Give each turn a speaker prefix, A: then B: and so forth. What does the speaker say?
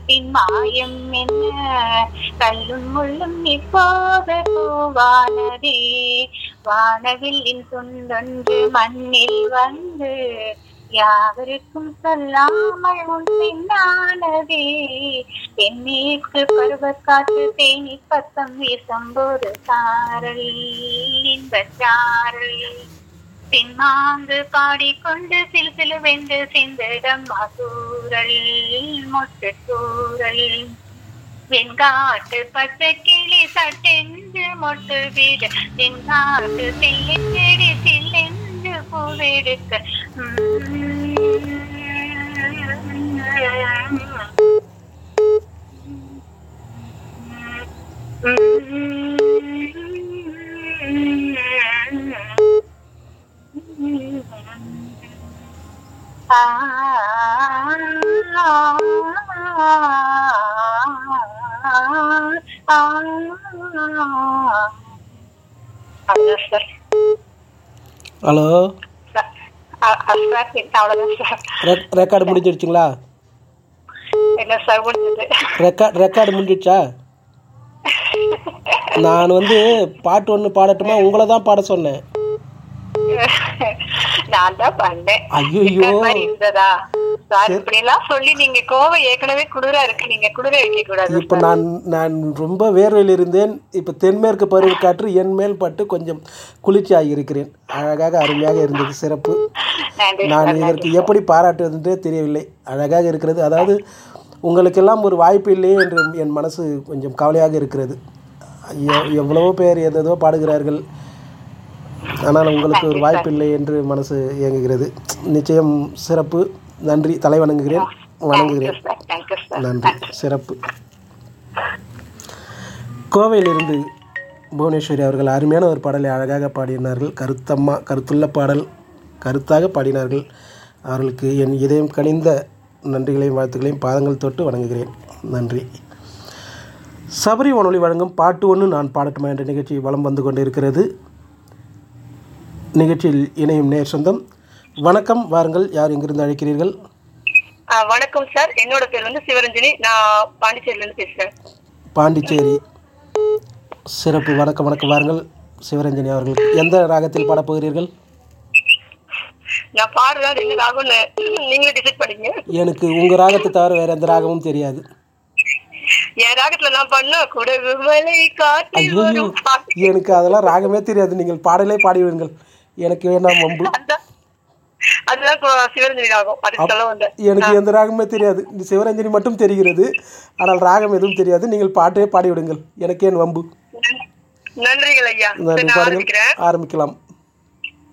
A: காலத்தின் மாயம் என்ன கல்லும் முள்ளும் இப்போது பூவானதே வானவில்லின் சொந்தொன்று மண்ணில் வந்து யாவருக்கும் சொல்லாமல் உன் பெண்ணானதே தென்னீர்க்கு பருவக்காற்று தேனி பத்தம் வீசும்போது சாரல் இன்பச் சாரல் பின்மாங்கு பாடிக்கொண்டு சில் சிலுவென்று சிந்திடம் மாசூரல் மொட்டு சூரல் வெண்காட்டு பச்சை கிளி சட்டென்று மொட்டு வீடு தென்காட்டு செல்லி செடி சில்லென்று பூவெடுக்க அவ்வளவுதான் சார்
B: ஹலோ
A: சார் அ- அ- சார் அவ்வளவுதான் சார்
B: ரெக் ரெக்கார்டு முடிஞ்சிடுச்சுங்களா
A: என்ன சார் முடிஞ்சது
B: ரெக்கார்ட் ரெக்கார்டு முடிஞ்சிடுச்சா நான் வந்து பாட்டு ஒன்று பாடட்டுமா உங்களை தான் பாட சொன்னேன்
A: நான் தான் பண்ணேன்
B: ஐயையோ.
A: இந்த மாதிரி இருந்ததா சார் இப்படி எல்லாம் சொல்லி நீங்க கோவம் ஏற்கனவே குளிரா இருக்கு நீங்க குளிர வைக்க கூடாது
B: இப்போ நான் நான் ரொம்ப வேர்வையில் இருந்தேன் இப்போ தென்மேற்கு பருவக்காற்று என் மேல் பட்டு கொஞ்சம் குளிர்ச்சியாகி இருக்கிறேன் அழகாக அருமையாக இருந்தது சிறப்பு
A: நன்றி
B: நான் இதற்கு எப்படி பாராட்டுவதென்றே தெரியவில்லை அழகாக இருக்கிறது அதாவது உங்களுக்கெல்லாம் ஒரு வாய்ப்பு இல்லையே என்று என் மனசு கொஞ்சம் கவலையாக இருக்கிறது எ- எவ்வளவோ பேர் ஏதேதோ பாடுகிறார்கள் ஆனால் உங்களுக்கு ஒரு வாய்ப்பு இல்லை என்று மனசு இயங்குகிறது நிச்சயம் சிறப்பு நன்றி தலை வணங்குகிறேன் வணங்குகிறேன்
A: சார் தேங்க்யூ சார்
B: நன்றி சிறப்பு கோவையிலிருந்து புவனேஸ்வரி அவர்கள் அருமையான ஒரு பாடலை அழகாக பாடினார்கள் கருத்தம்மா கருத்துள்ள பாடல் கருத்தாக பாடினார்கள் அவர்களுக்கு என் இதயம் கனிந்த நன்றிகளையும் வாழ்த்துக்களையும் பாதங்கள் தொட்டு வணங்குகிறேன் நன்றி சபரி வானொலி வழங்கும் பாட்டு ஒன்று நான் பாடட்டுமா என்ற நிகழ்ச்சி வலம் வந்து கொண்டிருக்கிறது நிகழ்ச்சியில் இணையும் நேர் சொந்தம் வணக்கம் வாருங்கள் யார் எங்கிருந்து அழைக்கிறீர்கள்
A: ஆ, வணக்கம் சார் என்னோட பேர் வந்து சிவரஞ்சனி நான் பாண்டிச்சேரியில இருந்து பேசுறேன்
B: பாண்டிச்சேரி சிறப்பு வணக்கம் வணக்கம் வாருங்கள் சிவரஞ்சனி அவர்கள் எந்த ராகத்தில் பாடப் போகிறீர்கள்
A: நான் பாடுறேன் என்ன ராகும்னு நீங்களே டிசைட் பண்ணீங்க
B: எனக்கு உங்கள் ராகத்தை தவிர வேறு எந்த ராகமும் தெரியாது
A: என் ராகத்துல நான் பண்ண குடகு மலை காற்றில்
B: ஐயோ
A: வரும் பாட்டு
B: எனக்கு அதெல்லாம் ராகமே தெரியாது நீங்கள் பாடலே பாடிவிடுங்கள் எனக்கு வேணாம் வம்பு
A: அதான் அதுதான் கு- சிவரஞ்சனி ராகம் அதுக்கு சொல்ல வந்தேன்
B: எனக்கு எந்த ராகமே தெரியாது இந்த சிவரஞ்சனி மட்டும் தெரிகிறது ஆனால் ராகம் எதுவும் தெரியாது நீங்கள் பாட்டே பாடிவிடுங்கள் எனக்கு ஏன் வம்பு
A: நன்றிகள் ஐயா சரி,
B: நன்றி
A: நான்
B: பாருங்கள்
A: ஆரம்பிக்கிறேன்
B: ஆரம்பிக்கலாம்